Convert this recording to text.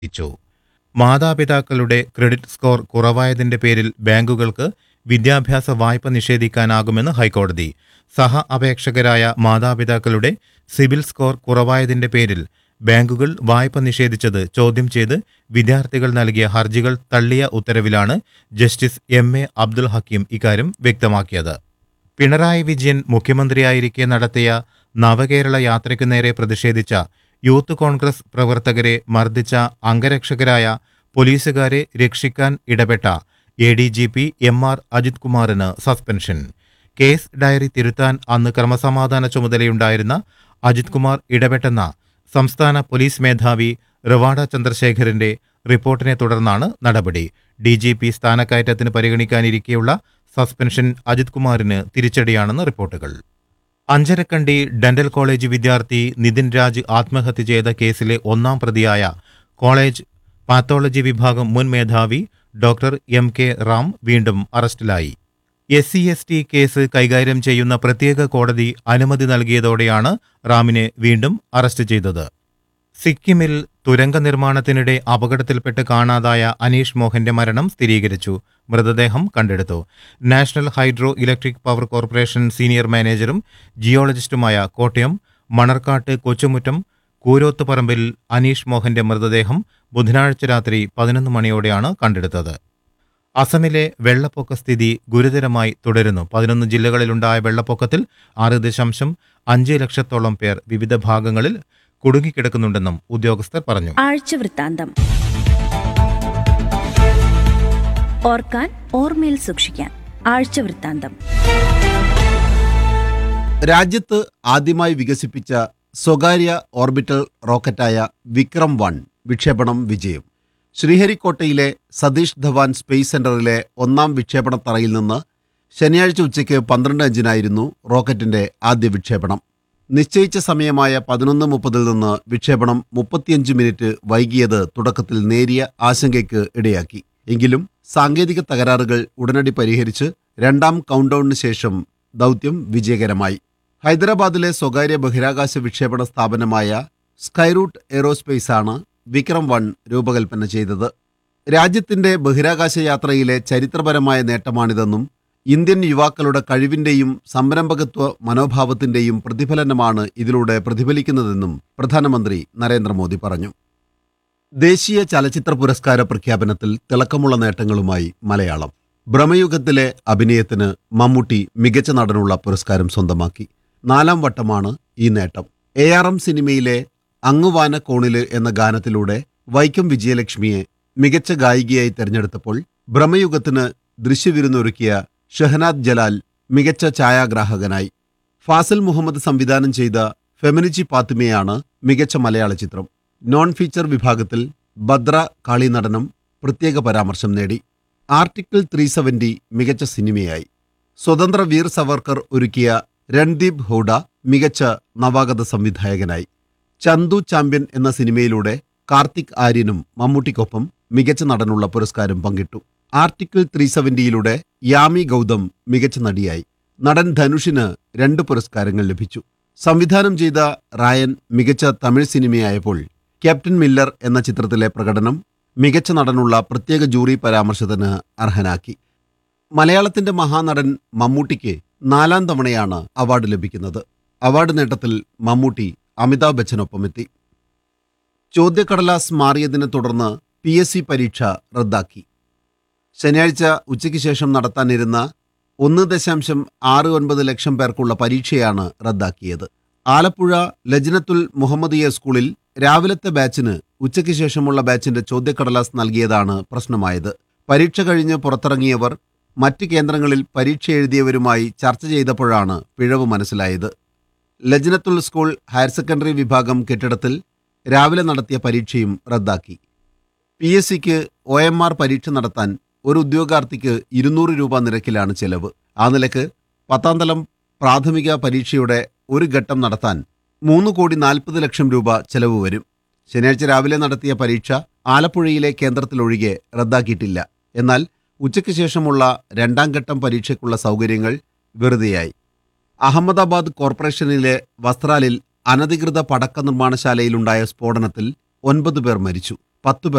അറിയിച്ചു മാതാപിതാക്കളുടെ credit score കുറവായതിന്റെ പേരിൽ ബാങ്കുകൾക്ക് വിദ്യാഭ്യാസ വായ്പ നിഷേധിക്കാനാകുമെന്ന് ഹൈക്കോടതി സഹ അപേക്ഷകരായ മാതാപിതാക്കളുടെ സിബിൽ സ്കോർ കുറവായതിന്റെ പേരിൽ ബാങ്കുകൾ വായ്പ നിഷേധിച്ചത് ചോദ്യം ചെയ്ത് വിദ്യാർത്ഥികൾ നൽകിയ ഹർജികൾ തള്ളിയ ഉത്തരവിലാണ് justice M A Abdul Hakeem ഇക്കാര്യം വ്യക്തമാക്കിയത് പിണറായി വിജയൻ മുഖ്യമന്ത്രിയായിരിക്കെ നടത്തിയ നവകേരള യാത്രയ്ക്കു നേരെ പ്രതിഷേധിച്ച യൂത്ത് കോൺഗ്രസ് പ്രവർത്തകരെ മർദ്ദിച്ച അംഗരക്ഷകരായ പോലീസുകാരെ രക്ഷിക്കാൻ ഇടപെട്ട A D G P M R Ajith കുമാറിന് സസ്പെൻഷൻ കേസ് ഡയറി തിരുത്താൻ അന്ന് ക്രമസമാധാന ചുമതലയുണ്ടായിരുന്ന അജിത് കുമാർ ഇടപെട്ടെന്ന സംസ്ഥാന പോലീസ് മേധാവി റിവാഡ ചന്ദ്രശേഖരന്റെ റിപ്പോർട്ടിനെ തുടർന്നാണ് നടപടി ഡി ജി പി സ്ഥാനക്കയറ്റത്തിന് പരിഗണിക്കാനിരിക്കെയുള്ള സസ്പെൻഷൻ അജിത് കുമാറിന് തിരിച്ചടിയാണെന്ന് റിപ്പോർട്ടുകൾ അഞ്ചരക്കണ്ടി ഡെന്റൽ കോളേജ് വിദ്യാർത്ഥി നിതിൻ രാജ് ആത്മഹത്യ ചെയ്ത കേസിലെ ഒന്നാം പ്രതിയായ കോളേജ് പാത്തോളജി വിഭാഗം മുൻ മേധാവി ഡോക്ടർ എം കെ റാം വീണ്ടും അറസ്റ്റിലായി S C S T case കൈകാര്യം ചെയ്യുന്ന പ്രത്യേക കോടതി അനുമതി നൽകിയതോടെയാണ് റാമിനെ വീണ്ടും അറസ്റ്റ് ചെയ്തത് സിക്കിമിൽ തുരങ്ക നിർമ്മാണത്തിനിടെ അപകടത്തിൽപ്പെട്ട് കാണാതായ അനീഷ് മോഹന്റെ മരണം സ്ഥിരീകരിച്ചു മൃതദേഹം കണ്ടെടുത്തു national hydro electric power corporation senior മാനേജറും ജിയോളജിസ്റ്റുമായ കോട്ടയം മണർക്കാട്ട് കൊച്ചുമുറ്റം കൂരോത്തുപറമ്പിൽ അനീഷ് മോഹന്റെ മൃതദേഹം ബുധനാഴ്ച രാത്രി പതിനൊന്ന് മണിയോടെയാണ് കണ്ടെടുത്തത് അസമിലെ വെള്ളപ്പൊക്ക സ്ഥിതി ഗുരുതരമായി തുടരുന്നു പതിനൊന്ന് ജില്ലകളിലുണ്ടായ വെള്ളപ്പൊക്കത്തിൽ ആറ് ദശാംശം അഞ്ച് ലക്ഷത്തോളം പേർ വിവിധ ഭാഗങ്ങളിൽ കുടുങ്ങിക്കിടക്കുന്നുണ്ടെന്നും ഉദ്യോഗസ്ഥർ പറഞ്ഞു ആഴ്ച വൃത്താന്തം ഓർക്കാൻ ഓർമ്മയിൽ സൂക്ഷിക്കാൻ ആഴ്ച വൃത്താന്തം രാജ്യത്ത് ആദ്യമായി വികസിപ്പിച്ച സ്വകാര്യ ഓർബിറ്റൽ റോക്കറ്റായ വിക്രം വൺ വിക്ഷേപണം വിജയം ശ്രീഹരിക്കോട്ടയിലെ സതീഷ് ധവാൻ സ്പേസ് സെന്ററിലെ ഒന്നാം വിക്ഷേപണ തറയിൽ നിന്ന് ശനിയാഴ്ച ഉച്ചയ്ക്ക് പന്ത്രണ്ട് അഞ്ചിനായിരുന്നു റോക്കറ്റിന്റെ ആദ്യ വിക്ഷേപണം നിശ്ചയിച്ച സമയമായ പതിനൊന്ന് മുപ്പതിൽ നിന്ന് വിക്ഷേപണം മുപ്പത്തിയഞ്ച് മിനിറ്റ് വൈകിയത് തുടക്കത്തിൽ നേരിയ ആശങ്കയ്ക്ക് ഇടയാക്കി എങ്കിലും സാങ്കേതിക തകരാറുകൾ ഉടനടി പരിഹരിച്ച് രണ്ടാം കൗണ്ട്ഡൌണിന് ശേഷം ദൗത്യം വിജയകരമായി ഹൈദരാബാദിലെ സ്വകാര്യ ബഹിരാകാശ വിക്ഷേപണ സ്ഥാപനമായ സ്കൈറൂട്ട് എയ്റോസ്പേസ് ആണ് വിക്രം വൺ രൂപകൽപ്പന ചെയ്തത് രാജ്യത്തിന്റെ ബഹിരാകാശ യാത്രയിലെ ചരിത്രപരമായ നേട്ടമാണിതെന്നും ഇന്ത്യൻ യുവാക്കളുടെ കഴിവിന്റെയും സംരംഭകത്വ മനോഭാവത്തിന്റെയും പ്രതിഫലനമാണ് ഇതിലൂടെ പ്രതിഫലിക്കുന്നതെന്നും പ്രധാനമന്ത്രി നരേന്ദ്രമോദി പറഞ്ഞു ദേശീയ ചലച്ചിത്ര പുരസ്കാര പ്രഖ്യാപനത്തിൽ തിളക്കമുള്ള നേട്ടങ്ങളുമായി മലയാളം ഭ്രമയുഗത്തിലെ അഭിനയത്തിന് മമ്മൂട്ടി മികച്ച നടനുള്ള പുരസ്കാരം സ്വന്തമാക്കി നാലാം വട്ടമാണ് ഈ നേട്ടം എ ആർ എം സിനിമയിലെ അങ്ങുവാന കോണില് എന്ന ഗാനത്തിലൂടെ വൈക്കം വിജയലക്ഷ്മിയെ മികച്ച ഗായികയായി തെരഞ്ഞെടുത്തപ്പോൾ ഭ്രമയുഗത്തിന് ദൃശ്യവിരുന്നൊരുക്കിയ ഷഹനാദ് ജലാൽ മികച്ച ഛായാഗ്രാഹകനായി ഫാസിൽ മുഹമ്മദ് സംവിധാനം ചെയ്ത ഫെമിനിച്ചി പാത്തുമയാണ് മികച്ച മലയാള ചിത്രം നോൺ ഫീച്ചർ വിഭാഗത്തിൽ ഭദ്ര കാളി നടനം പ്രത്യേക പരാമർശം നേടി ആർട്ടിക്കിൾ ത്രീ സെവന്റി മികച്ച സിനിമയായി സ്വതന്ത്ര വീർ സവർക്കർ ഒരുക്കിയ രൺദീപ് ഹൂഡ മികച്ച നവാഗത സംവിധായകനായി ചന്തു ചാമ്പ്യൻ എന്ന സിനിമയിലൂടെ കാർത്തിക് ആര്യനും മമ്മൂട്ടിക്കൊപ്പം മികച്ച നടനുള്ള പുരസ്കാരം പങ്കിട്ടു ആർട്ടിക്കിൾ ത്രീ സെവന്റിയിലൂടെ യാമി ഗൗതം മികച്ച നടിയായി നടൻ ധനുഷിന് രണ്ട് പുരസ്കാരങ്ങൾ ലഭിച്ചു സംവിധാനം ചെയ്ത റായൻ മികച്ച തമിഴ് സിനിമയായപ്പോൾ ക്യാപ്റ്റൻ മില്ലർ എന്ന ചിത്രത്തിലെ പ്രകടനം മികച്ച നടനുള്ള പ്രത്യേക ജൂറി പരാമർശത്തിന് അർഹനാക്കി മലയാളത്തിന്റെ മഹാനടൻ മമ്മൂട്ടിക്ക് നാലാം തവണയാണ് അവാർഡ് ലഭിക്കുന്നത് അവാർഡ് നേട്ടത്തിൽ മമ്മൂട്ടി അമിതാഭ് ബച്ചനൊപ്പമെത്തി ചോദ്യക്കടലാസ് മാറിയതിനെ തുടർന്ന് പി എസ് സി പരീക്ഷ റദ്ദാക്കി ശനിയാഴ്ച ഉച്ചയ്ക്ക് ശേഷം നടത്താനിരുന്ന ഒന്ന് ദശാംശം ആറ് ഒൻപത് ലക്ഷം പേർക്കുള്ള പരീക്ഷയാണ് റദ്ദാക്കിയത് ആലപ്പുഴ ലജ്നത്തുൽ മുഹമ്മദിയ സ്കൂളിൽ രാവിലത്തെ ബാച്ചിന് ഉച്ചയ്ക്ക് ശേഷമുള്ള ബാച്ചിന്റെ ചോദ്യക്കടലാസ് നൽകിയതാണ് പ്രശ്നമായത് പരീക്ഷ കഴിഞ്ഞ് പുറത്തിറങ്ങിയവർ മറ്റ് കേന്ദ്രങ്ങളിൽ പരീക്ഷ എഴുതിയവരുമായി ചർച്ച ചെയ്തപ്പോഴാണ് പിഴവ് മനസ്സിലായത് ലജ്നത്തുൽ സ്കൂൾ ഹയർ സെക്കൻഡറി വിഭാഗം കെട്ടിടത്തിൽ രാവിലെ നടത്തിയ പരീക്ഷയും റദ്ദാക്കി പി എസ് സിക്ക് ഒ എം ആർ പരീക്ഷ നടത്താൻ ഒരു ഉദ്യോഗാർത്ഥിക്ക് ഇരുന്നൂറ് രൂപ നിരക്കിലാണ് ചെലവ് ആ നിലക്ക് പത്താം തലം പ്രാഥമിക പരീക്ഷയുടെ ഒരു ഘട്ടം നടത്താൻ മൂന്ന് കോടി നാൽപ്പത് ലക്ഷം രൂപ ചെലവ് വരും ശനിയാഴ്ച രാവിലെ നടത്തിയ പരീക്ഷ ആലപ്പുഴയിലെ കേന്ദ്രത്തിലൊഴികെ റദ്ദാക്കിയിട്ടില്ല എന്നാൽ ഉച്ചയ്ക്ക് ശേഷമുള്ള രണ്ടാം ഘട്ടം പരീക്ഷയ്ക്കുള്ള സൗകര്യങ്ങൾ വെറുതെയായി അഹമ്മദാബാദ് കോർപ്പറേഷനിലെ വസ്ത്രാലിൽ അനധികൃത പടക്ക നിർമ്മാണശാലയിലുണ്ടായ സ്ഫോടനത്തിൽ ഒൻപത് പേർ മരിച്ചു പത്തു പേർ